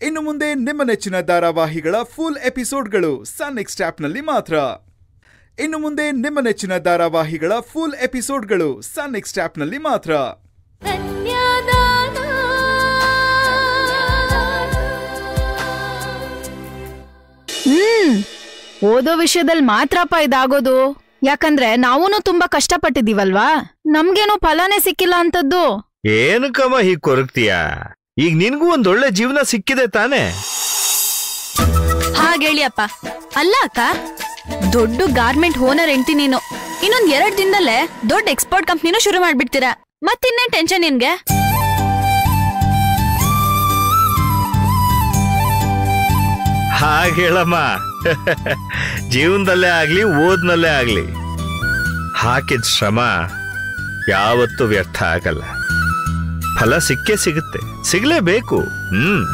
ಇನ್ನು ಮುಂದೆ ನಿಮ್ಮ ನೆಚ್ಚಿನ ಧಾರಾವಾಹಿಗಳ ಫುಲ್ ಎಪಿಸೋಡ್ಗಳು ಸನ್ ನೆಕ್ಸ್ಟ್ ಆಪ್ನಲ್ಲಿ ಮಾತ್ರ ಇನ್ನು ಮುಂದೆ ನಿಮ್ಮ ನೆಚ್ಚಿನ ಧಾರಾವಾಹಿಗಳ ಫುಲ್ ಎಪಿಸೋಡ್ಗಳು ಸನ್ ನೆಕ್ಸ್ಟ್ ಆಪ್ನಲ್ಲಿ ಮಾತ್ರ ಕನ್ಯಾದಾನ ಹ್ಮ್ ಓದೋ ವಿಷಯದಲ್ಲಿ ಮಾತ್ರಪ್ಪ ಇದಾಗೋದು ಯಾಕಂದ್ರೆ ನಾವೂನು ತುಂಬಾ ಕಷ್ಟಪಟ್ಟಿದೀವಲ್ವಾ ನಮ್ಗೇನು ಫಲನೇ ಸಿಕ್ಕಿಲ್ಲ ಅಂತದ್ದು ಏನಕ್ಕಮ್ಮ ಹೀಗ್ ಕೊರಗ್ತೀಯ ಈಗ ನಿನ್ಗೂ ಒಂದ್ ಒಳ್ಳೆ ಜೀವನ ಸಿಕ್ಕಿದೆ ತಾನೇ ಹಾಗೇಳಿ ಅಪ್ಪ ಅಲ್ಲ ಅಕ್ಕ ದೊಡ್ಡ ಗಾರ್ಮೆಂಟ್ ಓನರ್ ಹೆಂಡ್ತಿ ನೀನು ಇನ್ನೊಂದ್ ಎರಡ್ ದಿನದಲ್ಲೇ ದೊಡ್ಡ ಎಕ್ಸ್ಪೋರ್ಟ್ ಕಂಪ್ನಿನೂ ಶುರು ಮಾಡ್ಬಿಡ್ತೀರಾ ಮತ್ತಿನ್ನೇನ್ ಟೆನ್ಷನ್ ನಿನ್ಗೆ ಹಾಗೆ ಹೇಳಮ್ಮ ಜೀವನದಲ್ಲೇ ಆಗ್ಲಿ ಓದ್ನಲ್ಲೇ ಆಗ್ಲಿ ಹಾಕಿದ ಶ್ರಮ ಯಾವತ್ತೂ ವ್ಯರ್ಥ ಆಗಲ್ಲ ಫಲ ಸಿಕ್ಕೇ ಸಿಗುತ್ತೆ ಸಿಗ್ಲೇಬೇಕು ಹ್ಮ್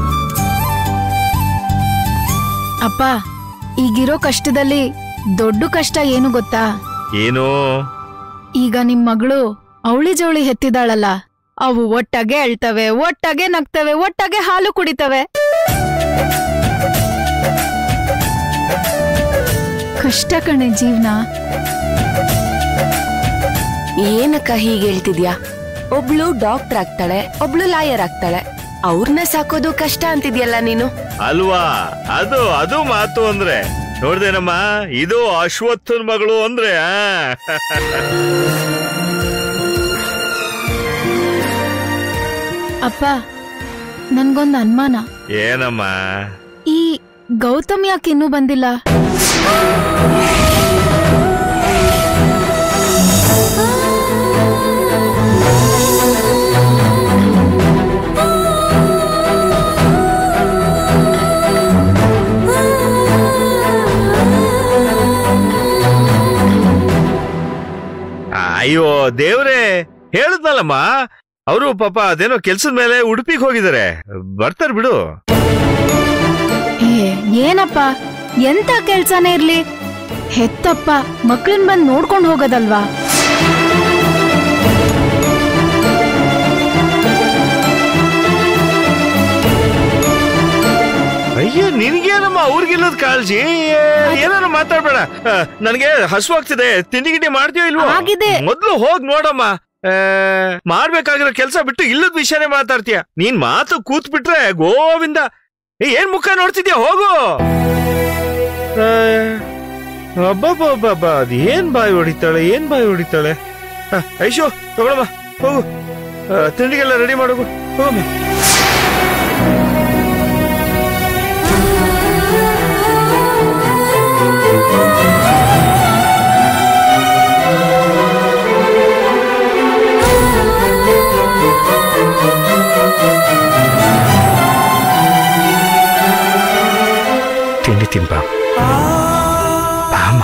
ಅಪ್ಪ ಈಗಿರೋ ಕಷ್ಟದಲ್ಲಿ ದೊಡ್ಡ ಕಷ್ಟ ಏನು ಗೊತ್ತಾ ಏನೋ ಈಗ ನಿಮ್ ಮಗಳು ಅವಳಿ ಜವಳಿ ಹೆತ್ತಿದಾಳಲ್ಲ ಅವು ಒಟ್ಟಾಗೆ ಅಳ್ತವೆ ಒಟ್ಟಾಗೆ ನಗ್ತವೆ ಒಟ್ಟಾಗೆ ಹಾಲು ಕುಡಿತವೆ ಕಷ್ಟ ಕಣೆ ಜೀವನ ಏನಕ್ಕ ಹೀಗೆ ಹೇಳ್ತಿದ್ಯಾ ಒಬ್ಳು ಡಾಕ್ಟರ್ ಆಗ್ತಾಳೆ ಒಬ್ಳು ಲಾಯರ್ ಆಗ್ತಾಳೆ ಅವ್ರನ್ನ ಸಾಕೋದು ಕಷ್ಟ ಅಂತಿದ್ಯಲ್ಲ ನೀನು ಅಲ್ವಾ ಅದು ಅದು ಮಾತು ಅಂದ್ರೆ ನೋಡ್ದೇನಮ್ಮ ಇದು ಅಶ್ವತ್ಥನ್ ಮಗಳು ಅಂದ್ರೆ ಆ? ಅಪ್ಪ ನನ್ಗೊಂದ್ ಅನುಮಾನ ಏನಮ್ಮ ಈ ಗೌತಮ್ ಯಾಕೆ ಇನ್ನೂ ಬಂದಿಲ್ಲ ಅಯ್ಯೋ ದೇವ್ರೇ ಹೇಳುದ್ನಲ್ಲಮ್ಮ ಅವರು ಪಾಪ ಅದೇನೋ ಕೆಲ್ಸದ ಮೇಲೆ ಉಡುಪಿಗೆ ಹೋಗಿದ್ದಾರೆ ಬರ್ತಾರ ಬಿಡು ಏ ಏನಪ್ಪ ಎಂತ ಕೆಲ್ಸನೇ ಇರ್ಲಿ ಹೆತ್ತಪ್ಪ ಮಕ್ಳನ್ ಬಂದ್ ನೋಡ್ಕೊಂಡ್ ಹೋಗೋದಲ್ವಾ ಅಯ್ಯೋ ನಿನ್ಗೇನಮ್ಮ ಅವ್ರಿಗಿಲ್ಲದ ಕಾಳಜಿ ಏನಾರು ಮಾತಾಡ್ಬೇಡ ಆ, ನನಗೆ ಹಸುವಾಗ್ತಿದೆ ತಿಂಡಿ ಗಿಂಡಿ ಮಾಡ್ತೀಯೋ ಇಲ್ವೋ ಆಗಿದೆ. ಮೊದ್ಲು ಹೋಗ್ ನೋಡಮ್ಮ ಆ, ಮಾಡ್ಬೇಕಾಗಿರೋ ಕೆಲಸ ಬಿಟ್ಟು ಇಲ್ಲದ ವಿಷಯನೇ ಮಾತಾಡ್ತೀಯ ನೀನ್ ಮಾತು ಕೂತ್ ಬಿಟ್ರೆ ಗೋವಿಂದ ಏ, ಏನ್ ಮುಖ ನೋಡ್ತಿದ್ಯಾ ಹೋಗು ಅಬ್ಬಬ್ಬಬ್ಬ ಅದ್ ಏನ್ ಬಾಯಿ ಹೊಡಿತಾಳೆ ಏನ್ ಬಾಯಿ ಹೊಡಿತಾಳೆ ಆ, ಐಶು ತಗೊಳಮ್ಮ ಹೋಗು ಆ, ತಿಂಡಿಗೆಲ್ಲ ರೆಡಿ ಮಾಡೋಗು ಹೋಗಮ್ಮ ತಿಂಡಿ ತಿಂಬ ಬಾಮ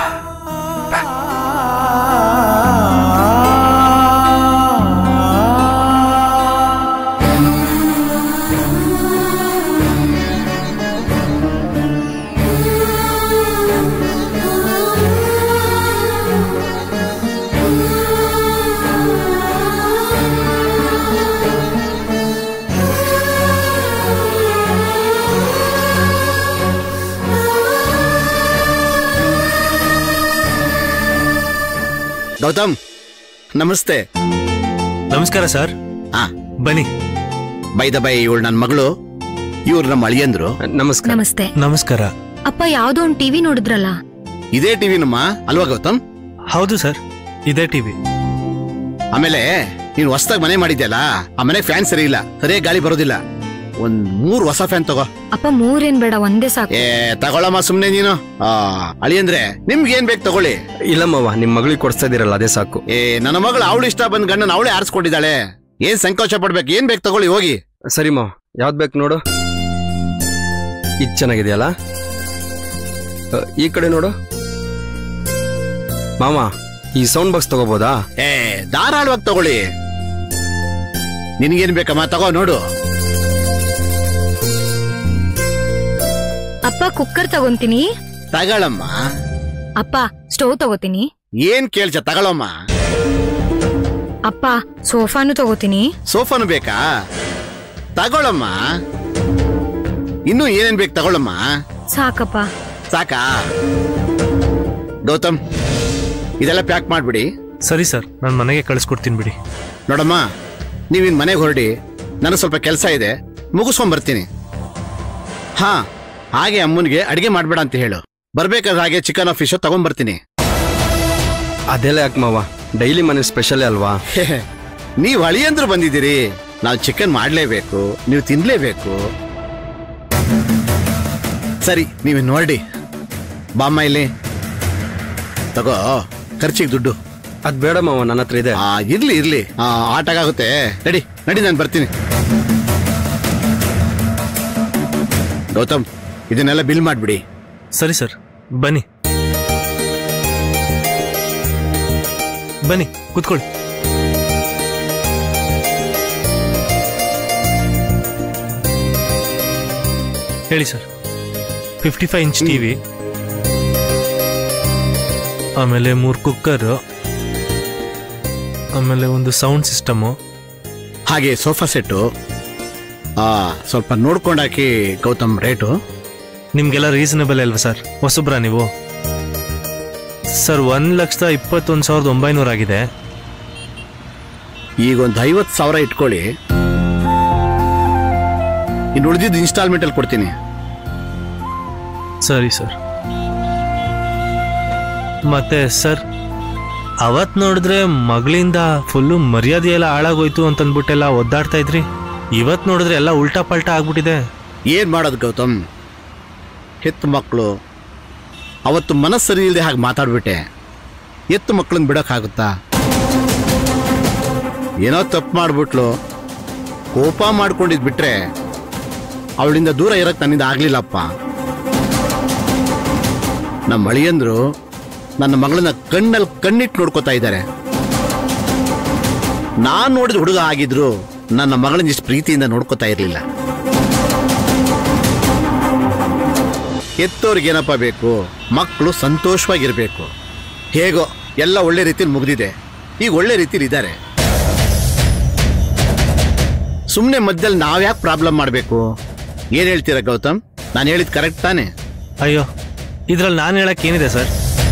ಗೌತಮ್ ನಮಸ್ತೆ ನಮಸ್ಕಾರ ಸರ್ ಆ ಬನ್ನಿ ಬೈ ದ ಬೈ ಇವಳು ನನ್ನ ಮಗಳು ಇವ್ರು ನಮ್ಮ ಅಳಿಯಂದ್ರು ನಮಸ್ಕಾರ ನಮಸ್ತೆ ನಮಸ್ಕಾರ ಅಪ್ಪ ಯಾವ್ದೋ ಒಂದ್ ಟಿವಿ ನೋಡಿದ್ರಲ್ಲ ಇದೇ ಟಿವಿ ನಮ್ಮ ಅಲ್ವಾ ಗೌತಮ್ ಹೌದು ಸರ್ ಇದೇ ಟಿವಿ ಆಮೇಲೆ ನೀನು ಹೊಸದಾಗಿ ಮನೆ ಮಾಡಿದ್ಯಲ್ಲ ಆ ಮನೆ ಫ್ಯಾನ್ ಸರಿ ಇಲ್ಲ ಸರಿಯಾಗಿ ಗಾಳಿ ಬರೋದಿಲ್ಲ ಒಂದ್ ಮೂರ್ ಹೊಸ ಫ್ಯಾನ್ ತಗೋ ಅಪ್ಪ ಮೂರೇನ್ ಬೇಡ ಒಂದೇ ಸಾಕು ಏ ತಗೊಳಮ್ಮ ಸುಮ್ನೆ ನೀನು ಆ ಅಳಿಯಂದ್ರೆ ನಿಮ್ಗೆ ಏನ್ ಬೇಕು ತಗೊಳ್ಳಿ ಇಲ್ಲಮ್ಮವ್ವ ನಿಮ್ ಮಗಳಿಗೆ ಕೊಡ್ಸ್ತಾ ಇದೀರಲ್ಲ ಅದೇ ಸಾಕು ಏ ನನ್ನ ಮಗಳು ಅವಳು ಇಷ್ಟ ಬಂದ್ ಗಂಡನ ಅವಳೇ ಆರಿಸ್ಕೊಂಡಿದ್ದಾಳೆ ಏನ್ ಸಂಕೋಚ ಪಡ್ಬೇಕು ಏನ್ ಬೇಕು ತಗೊಳ್ಳಿ ಹೋಗಿ ಸರಿ ಮಾವ ಯಾವ್ದ್ ಬೇಕು ನೋಡು ಇದ್ ಚೆನ್ನಾಗಿದೆಯಲ್ಲ ಅ, ಈ ಕಡೆ ನೋಡು ಮಾಮ ಈ ಸೌಂಡ್ ಬಾಕ್ಸ್ ತಗೋಬೋದಾ ಏ ಧಾರಾಳವಾಗಿ ತಗೊಳ್ಳಿ ನಿನ್ಗೇನ್ ಬೇಕಮ್ಮ ತಗೋ ನೋಡು ಅಪ್ಪ ಕುಕ್ಕರ್ ತಗೊಂತೀನಿ ತಗೊಳಮ್ಮ ಅಪ್ಪ ಸ್ಟವ್ ತಗೋತೀನಿ ಏನ್ ಕೇಳ್ಸ ತಗೊಳಮ್ಮ ಅಪ್ಪ ಸೋಫಾನು ತಗೋತೀನಿ ಸೋಫಾನು ಬೇಕಾ ತಗೊಳಮ್ಮ ಇನ್ನೂ ಏನೇನ್ ಬೇಕು ತಗೊಳ್ಳಮ್ಮ ಸಾಕಪ್ಪ ಸಾಕಾ ಗೌತಮ್ ಇದೆಲ್ಲ ಪ್ಯಾಕ್ ಮಾಡ್ಬಿಡಿ ಸರಿ ಸರ್ ನಾನು ಮನೆಗೆ ಕಳಿಸ್ಕೊಡ್ತೀನಿ ಬಿಡಿ ನೋಡಮ್ಮ ನೀವಿನ್ ಮನೆಗೆ ಹೊರಡಿ ನನಗೆ ಸ್ವಲ್ಪ ಕೆಲಸ ಇದೆ ಮುಗಿಸ್ಕೊಂಡ್ ಬರ್ತೀನಿ ಹಾ ಹಾಗೆ ಅಮ್ಮನಿಗೆ ಅಡಿಗೆ ಮಾಡ್ಬೇಡ ಅಂತ ಹೇಳು ಬರ್ಬೇಕಾದ್ರೆ ಹಾಗೆ ಚಿಕನ್ ಫಿಶ್ ತಗೊಂಡ್ಬರ್ತೀನಿ ಅದೆಲ್ಲ ಯಾಕೆ ಮಾವ ಡೈಲಿ ಮನೆ ಸ್ಪೆಷಲ್ ಅಲ್ವಾ ನೀವು ಅಳಿಯಂದ್ರು ಬಂದಿದ್ದೀರಿ ನಾವು ಚಿಕನ್ ಮಾಡ್ಲೇಬೇಕು ನೀವು ತಿನ್ಲೇಬೇಕು ಸರಿ ನೀವು ನೋಡಿ ಬಾಮ್ಮ ಇಲ್ಲಿ ತಗೋ ಖರ್ಚಿಗೆ ದುಡ್ಡು ಅದ್ ಬೇಡ ಮಾವ ನನ್ನ ಹತ್ರ ಇದೆ ಆ ಇರ್ಲಿ ಇರ್ಲಿ ಆ ಆಟಗಾಗುತ್ತೆ ನಡಿ ನಡಿ ನಾನು ಬರ್ತೀನಿ ಗೌತಮ್ ಇದನ್ನೆಲ್ಲ ಬಿಲ್ ಮಾಡ್ಬಿಡಿ ಸರಿ ಸರ್ ಬನ್ನಿ ಬನ್ನಿ ಕೂತ್ಕೊಳ್ಳಿ ಹೇಳಿ sir fifty five inch TV ಆಮೇಲೆ ಮೂರು ಕುಕ್ಕರ್ ಆಮೇಲೆ ಒಂದು ಸೌಂಡ್ ಸಿಸ್ಟಮು ಹಾಗೆ ಸೋಫಾ ಸೆಟ್ಟು ಆ ಸ್ವಲ್ಪ ನೋಡ್ಕೊಂಡು ಹಾಕಿ ಗೌತಮ್ ರೇಟು ನಿಮ್ಗೆಲ್ಲ ರೀಸನಬಲ್ ಅಲ್ವಾ ಸರ್ ಹೊಸಬ್ರಾ ನೀವು ಸರ್ ಒಂದು ಲಕ್ಷದ ಇಪ್ಪತ್ತೊಂದು ಸಾವಿರದ ಒಂಬೈನೂರು ಆಗಿದೆ ಈಗ ಒಂದು ಐವತ್ತು ಸಾವಿರ ಇಟ್ಕೊಳ್ಳಿ ಇನ್ನು ಉಳಿದಿದ್ದು ಇನ್ಸ್ಟಾಲ್ಮೆಂಟ್ ಅಲ್ಲಿ ಕೊಡ್ತೀನಿ ಸರಿ ಸರ್ ಮತ್ತೆ ಸರ್ ಅವತ್ ನೋಡಿದ್ರೆ ಮಗಳಿಂದ ಫುಲ್ಲು ಮರ್ಯಾದೆ ಎಲ್ಲ ಹಾಳಾಗೋಯ್ತು ಅಂತಂದ್ಬಿಟ್ಟೆಲ್ಲ ಒದ್ದಾಡ್ತಾ ಇದ್ರಿ ಇವತ್ ನೋಡಿದ್ರೆ ಎಲ್ಲ ಉಲ್ಟಾ ಪಲ್ಟಾ ಆಗ್ಬಿಟ್ಟಿದೆ ಏನ್ ಮಾಡೋದು ಗೌತಮ್ ಹೆತ್ತು ಮಕ್ಕಳು ಅವತ್ತು ಮನಸ್ಸು ಸರಿ ಇಲ್ಲದೆ ಹಾಗೆ ಮಾತಾಡ್ಬಿಟ್ಟೆ ಎತ್ತು ಮಕ್ಕಳನ್ನ ಬಿಡೋಕ್ಕಾಗುತ್ತಾ ಏನೋ ತಪ್ಪು ಮಾಡ್ಬಿಟ್ಲು ಕೋಪ ಮಾಡ್ಕೊಂಡಿದ್ ಬಿಟ್ರೆ ಅವಳಿಂದ ದೂರ ಇರಕ್ ನನ್ನಿಂದ ಆಗ್ಲಿಲ್ಲಪ್ಪ ನಮ್ಮ ಅಳಿಯಂದ್ರು ನನ್ನ ಮಗಳನ್ನ ಕಣ್ಣಲ್ಲಿ ಕಣ್ಣಿಟ್ಟು ನೋಡ್ಕೋತಾ ಇದ್ದಾರೆ ನಾನ್ ನೋಡಿದ ಹುಡುಗ ಆಗಿದ್ರು ನನ್ನ ಮಗಳನ್ನ ಇಷ್ಟು ಪ್ರೀತಿಯಿಂದ ನೋಡ್ಕೋತಾ ಇರಲಿಲ್ಲ ಎತ್ತೋರ್ಗೇನಪ್ಪ ಬೇಕು ಮಕ್ಕಳು ಸಂತೋಷವಾಗಿರ್ಬೇಕು ಹೇಗೋ ಎಲ್ಲ ಒಳ್ಳೆ ರೀತಿಲಿ ಮುಗ್ದಿದೆ ಈಗ ಒಳ್ಳೆ ರೀತಿಲಿ ಇದ್ದಾರೆ ಸುಮ್ಮನೆ ಮಧ್ಯದಲ್ಲಿ ನಾವ್ಯಾಕೆ ಪ್ರಾಬ್ಲಮ್ ಮಾಡಬೇಕು ಏನ್ ಹೇಳ್ತೀರಾ ಗೌತಮ್ ನಾನು ಹೇಳಿದ್ ಕರೆಕ್ಟ್ ತಾನೆ ಅಯ್ಯೋ ಇದ್ರಲ್ಲಿ ನಾನು ಹೇಳಕ್ ಏನಿದೆ ಸರ್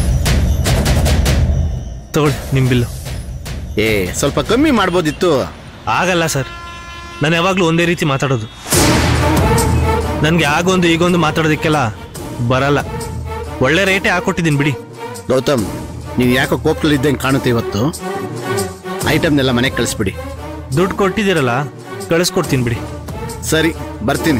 ತಗೊಳ್ಳಿ ನಿಮ್ಮ ಬಿಲ್ಲು ಏ ಸ್ವಲ್ಪ ಕಮ್ಮಿ ಮಾಡ್ಬೋದಿತ್ತು ಆಗಲ್ಲ ಸರ್ ನಾನು ಯಾವಾಗಲೂ ಒಂದೇ ರೀತಿ ಮಾತಾಡೋದು ನನಗೆ ಆಗೊಂದು ಈಗೊಂದು ಮಾತಾಡೋದಕ್ಕೆಲ್ಲ ಬರಲ್ಲ ಒಳ್ಳೆ ರೇಟೇ ಹಾಕೊಟ್ಟಿದ್ದೀನಿ ಬಿಡಿ ಗೌತಮ್ ನೀವು ಯಾಕೋ ಕೋಪದಲ್ಲಿ ಇದ್ದಂಗೆ ಕಾಣುತ್ತೆ ಇವತ್ತು ಐಟಮ್ನೆಲ್ಲ ಮನೆಗೆ ಕಳಿಸ್ಬಿಡಿ ದುಡ್ಡು ಕೊಟ್ಟಿದ್ದೀರಲ್ಲ ಕಳಿಸ್ಕೊಡ್ತೀನಿ ಬಿಡಿ ಸರಿ ಬರ್ತೀನಿ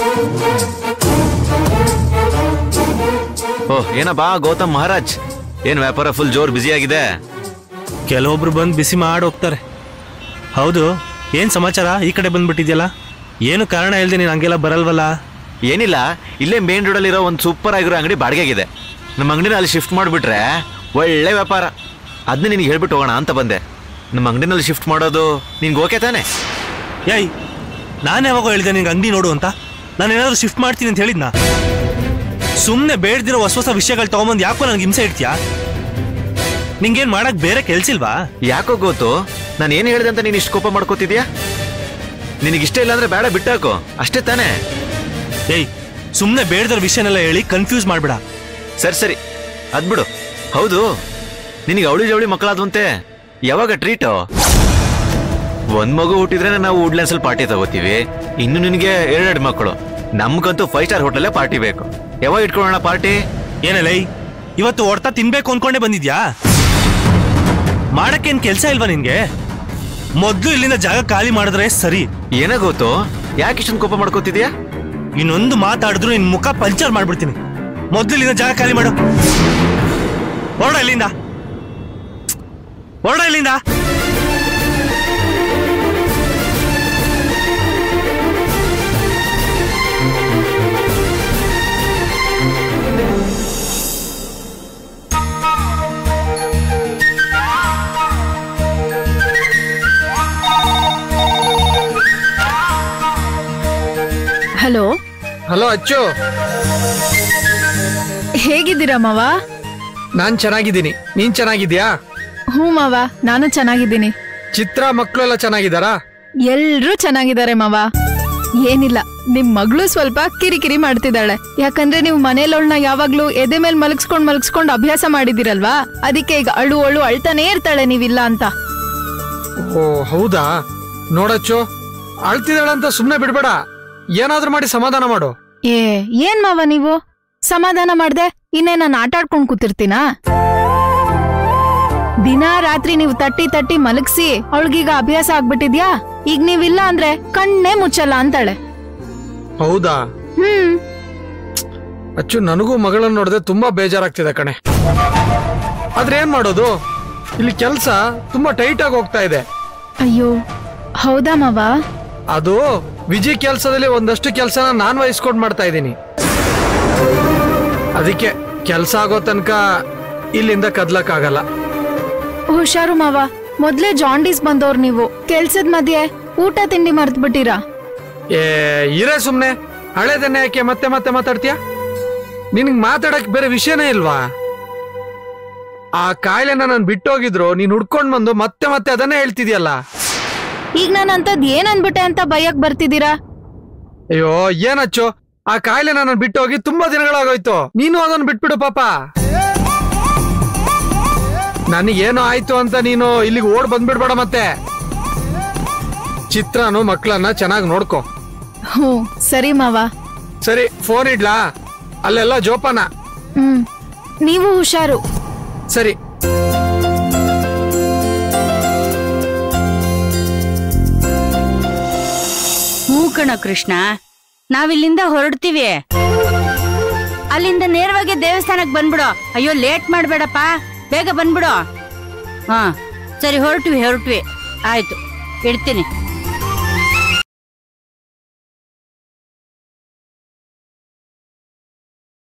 ಓಹ್ ಏನಪ್ಪಾ ಗೌತಮ್ ಮಹಾರಾಜ್ ಏನ್ ವ್ಯಾಪಾರ ಫುಲ್ ಜೋರ್ ಬ್ಯುಸಿ ಆಗಿದೆ ಕೆಲವೊಬ್ರು ಬಂದು ಬಿಸಿ ಮಾಡಿ ಹೋಗ್ತಾರೆ ಹೌದು ಏನ್ ಸಮಾಚಾರ ಈ ಕಡೆ ಬಂದ್ಬಿಟ್ಟಿದ್ಯಲ್ಲ ಏನು ಕಾರಣ ಇಲ್ದೆ ನೀನು ಹಂಗೆಲ್ಲ ಬರಲ್ವಲ್ಲ ಏನಿಲ್ಲ ಇಲ್ಲೇ ಮೇನ್ ರೋಡ್ ಅಲ್ಲಿರೋ ಒಂದು ಸೂಪರ್ ಆಗಿರೋ ಅಂಗಡಿ ಬಾಡಿಗೆಗಿದೆ ನಮ್ಮ ಅಂಗಡಿನ ಅಲ್ಲಿ ಶಿಫ್ಟ್ ಮಾಡಿಬಿಟ್ರೆ ಒಳ್ಳೆ ವ್ಯಾಪಾರ ಅದನ್ನ ನಿನಗೆ ಹೇಳ್ಬಿಟ್ಟು ಹೋಗೋಣ ಅಂತ ಬಂದೆ ನಮ್ಮ ಅಂಗಡಿನಲ್ಲಿ ಶಿಫ್ಟ್ ಮಾಡೋದು ನಿನ್ಗೆ ಓಕೆ ತಾನೆ ಏಯ್ ನಾನು ಯಾವಾಗ ಹೇಳಿದೆ ನಿಂಗೆ ಅಂಗಡಿ ನೋಡು ಅಂತ ನಾನು ಏನಾದ್ರು ಶಿಫ್ಟ್ ಮಾಡ್ತೀನಿ ಅಂತ ಹೇಳಿದ್ನಾ ಸುಮ್ಮನೆ ಬೇಡ್ದಿರೋ ಹೊಸ ಹೊಸ ವಿಷಯಗಳು ತಗೊಂಬಂದು ಯಾಕೋ ನನಗೆ ಹಿಂಸೆ ಇಡ್ತೀಯಾ ನಿಂಗೇನ್ ಮಾಡಕ್ ಬೇರೆ ಕೆಲ್ಸಿಲ್ವಾ ಯಾಕೋ ಗೊತ್ತು ನಾನು ಏನು ಹೇಳಿದೆ ಅಂತ ನೀನು ಇಷ್ಟು ಕೋಪ ಮಾಡ್ಕೋತಿದ್ಯಾ ನಿನಗಿಷ್ಟ ಇಲ್ಲ ಅಂದ್ರೆ ಬೇಡ ಬಿಟ್ಟಾಕೋ ಅಷ್ಟೇ ತಾನೇ ಏಯ್ ಸುಮ್ಮನೆ ಬೇಡದಿರೋ ವಿಷಯನೆಲ್ಲ ಹೇಳಿ ಕನ್ಫ್ಯೂಸ್ ಮಾಡ್ಬೇಡ ಸರಿ ಸರಿ ಅದ್ಬಿಡು ಹೌದು ನಿನಗೆ ಅವಳಿ ಜವಳಿ ಮಕ್ಕಳಾದ್ವಂತೆ ಯಾವಾಗ ಟ್ರೀಟು ಒಂದ್ ಮಗು ಹುಟ್ಟಿದ್ರೆ ನಾವು ವುಡ್ಲ್ಯಾಂಡ್ಸ್ ಅಲ್ಲಿ ಪಾರ್ಟಿ ತಗೋತೀವಿ ಇನ್ನು ನಿನಗೆ ಎರಡೆರಡು ಮಕ್ಕಳು ನಮ್ಗಂತೂ ಫೈವ್ ಸ್ಟಾರ್ ಹೋಟೆಲ್ಲೇ ಪಾರ್ಟಿ ಬೇಕು ಯಾವಾಗ ಇಟ್ಕೊಳ್ಳೋಣ ಪಾರ್ಟಿ ಏನಲ್ಲ ಇವತ್ತು ಹೊಡ್ತಾ ತಿನ್ಬೇಕು ಅನ್ಕೊಂಡೇ ಬಂದಿದ್ಯಾ ಮಾಡಕ್ಕೇನ್ ಕೆಲ್ಸ ಇಲ್ವಾ ನಿನ್ಗೆ ಮೊದ್ಲು ಇಲ್ಲಿಂದ ಜಾಗ ಖಾಲಿ ಮಾಡಿದ್ರೆ ಸರಿ ಏನಾಗೋತು ಯಾಕೆ ಇಷ್ಟೊಂದು ಕೋಪ ಮಾಡ್ಕೋತಿದ್ಯಾ ಇನ್ನೊಂದು ಮಾತಾಡಿದ್ರು ನಿನ್ ಮುಖ ಪಂಚರ್ ಮಾಡ್ಬಿಡ್ತೀನಿ ಮೊದ್ಲು ಇಲ್ಲಿಂದ ಜಾಗ ಖಾಲಿ ಮಾಡು ಹೊರಡ ಇಲ್ಲಿಂದ ಹೊರಡ ಇಲ್ಲಿಂದ ಹಲೋ ಹಲೋ ಅಚ್ಚು ಹೇಗಿದ್ದೀರಾ ಮಾವ ನಾನ್ ಚೆನ್ನಾಗಿದ್ದೀನಿ ನೀನ್ ಚೆನ್ನಾಗಿದ್ಯಾ ಹ್ಞೂ ಮಾವ ನಾನು ಚೆನ್ನಾಗಿದ್ದೀನಿ ಚಿತ್ರ ಮಕ್ಕಳು ಎಲ್ಲ ಚೆನ್ನಾಗಿದ್ದಾರಾ ಎಲ್ರೂ ಚೆನ್ನಾಗಿದ್ದಾರೆ ಮಾವ ಏನಿಲ್ಲ ನಿಮ್ ಮಗಳು ಸ್ವಲ್ಪ ಕಿರಿಕಿರಿ ಮಾಡ್ತಿದ್ದಾಳೆ ಯಾಕಂದ್ರೆ ನೀವು ಮನೇಲೊಳ್ನ ಯಾವಾಗ್ಲೂ ಎದೆ ಮೇಲ್ ಮಲಗಿಸ್ಕೊಂಡ್ ಮಲಗಿಸ್ಕೊಂಡ್ ಅಭ್ಯಾಸ ಮಾಡಿದಿರಲ್ವಾ ಅದಕ್ಕೆ ಈಗ ಅಳು ಅಳು ಅಳ್ತಾನೇ ಇರ್ತಾಳೆ ನೀವಿಲ್ಲ ಅಂತ ಓ ಹೌದಾ ನೋಡಚ್ಚು ಅಳ್ತಿದ್ದಾಳಂತ ಸುಮ್ನೆ ಬಿಡ್ಬೇಡ ಏನಾದ್ರೂ ಮಾಡಿ ಸಮಾಧಾನ ಮಾಡು ಏ ಏನ್ ಮಾವ ನೀವು ಸಮಾಧಾನ ಮಾಡ್ದೆ ಇನ್ನೇ ನಾನು ಆಟ ಆಡ್ಕೊಂಡ್ ಕೂತಿರ್ತೀನಾ ದಿನಾ ರಾತ್ರಿ ನೀವು ತಟ್ಟಿ ತಟ್ಟಿ ಮಲಗ್ಸಿ ಅವಳಿಗೀಗ ಅಭ್ಯಾಸ ಆಗ್ಬಿಟ್ಟಿದ್ಯಾ ಈಗ ನೀವಿಲ್ಲ ಅಂದ್ರೆ ಕಣ್ಣೇ ಮುಚ್ಚಲ್ಲ ಅಂತಾಳೆ ಹೌದಾ ಹ್ಮ್ ಅಚ್ಚು ನನಗೂ ಮಗಳನ್ನ ನೋಡಿದ್ರೆ ತುಂಬಾ ಬೇಜಾರಾಗ್ತಿದೆ ಕಣೆ ಆದ್ರೆ ಏನ್ ಮಾಡೋದು ಇಲ್ಲಿ ಕೆಲಸ ತುಂಬಾ ಟೈಟ್ ಆಗಿ ಹೋಗ್ತಾ ಇದೆ ಅಯ್ಯೋ ಹೌದಾ ಮಾವ ಅದು ವಿಜಿ ಕೆಲಸದಲ್ಲಿ ಒಂದಷ್ಟು ಕೆಲಸನ ನಾನ್ ವಹಿಸ್ಕೊಂಡ್ ಮಾಡ್ತಾ ಇದ್ದೀನಿ ಅದಕ್ಕೆ ಕೆಲಸ ಆಗೋ ತನಕ ಇಲ್ಲಿಂದ ಕದ್ಲಕ್ ಆಗಲ್ಲ ಹುಷಾರು ಮಾವ ಮೊದ್ಲೇ ಜಾಂಡೀಸ್ ಬಂದವ್ರು ನೀವು ಕೆಲ್ಸದ ಮಧ್ಯೆ ಊಟ ತಿಂಡಿ ಮರ್ತ್ ಬಿಟ್ಟಿರಾ ಏ ಇರೇ ಸುಮ್ನೆ ಹಳೇದನ್ನೇ ಯಾಕೆ ಮತ್ತೆ ಮತ್ತೆ ಮಾತಾಡ್ತೀಯ ನಿನಗ್ ಮಾತಾಡಕ್ ಬೇರೆ ವಿಷಯನೇ ಇಲ್ವಾ ಆ ಕಾಯಿಲೆನ ನಾನು ಬಿಟ್ಟೋಗಿದ್ರು ನೀನ್ ಹುಡ್ಕೊಂಡ್ ಬಂದು ಮತ್ತೆ ಮತ್ತೆ ಅದನ್ನೇ ಹೇಳ್ತಿದ್ಯಲ್ಲ ಈಗ ನಾನು ಅಂತದ್ ಏನ್ ಅನ್ಬಿಟ್ಟೆ ಅಂತ ಬೈಯಕ್ ಬರ್ತಿದ್ದೀರಾ ಅಯ್ಯೋ ಏನಚ್ಚು ಆ ಕಾಯಿಲೆ ನಾನು ಬಿಟ್ಟೋಗಿ ತುಂಬಾ ದಿನಗಳಾಗೋಯ್ತು ನೀನು ಅದನ್ನ ಬಿಟ್ಬಿಡು ಪಾಪ ನನಗೇನೋ ಆಯ್ತು ಅಂತ ನೀನು ಇಲ್ಲಿಗೆ ಓಡ್ ಬಂದ್ಬಿಡ್ಬೇಡ ಮತ್ತೆ ಚಿತ್ರನು ಮಕ್ಕಳನ್ನ ಚೆನ್ನಾಗಿ ನೋಡ್ಕೊ ಹ್ಞೂ ಸರಿ ಮಾವ ಸರಿ ಫೋನ್ ಇಡ್ಲಾ ಅಲ್ಲೆಲ್ಲ ಜೋಪಾನ ಹ್ಮ್ ನೀವು ಹುಷಾರು ಸರಿ ಹ್ಞೂ ಕಣ ಕೃಷ್ಣ ನಾವಿಲ್ಲಿಂದ ಹೊರಡ್ತೀವಿ ಅಲ್ಲಿಂದ ನೇರವಾಗಿ ದೇವಸ್ಥಾನಕ್ಕೆ ಬಂದ್ಬಿಡು ಅಯ್ಯೋ ಲೇಟ್ ಮಾಡ್ಬೇಡಪ್ಪ ಬೇಗ ಬಂದ್ಬಿಡು ಹಾ ಸರಿ ಹೊರಟ್ವಿ ಹೊರಟ್ವಿ ಆಯ್ತು ಇಡ್ತೀನಿ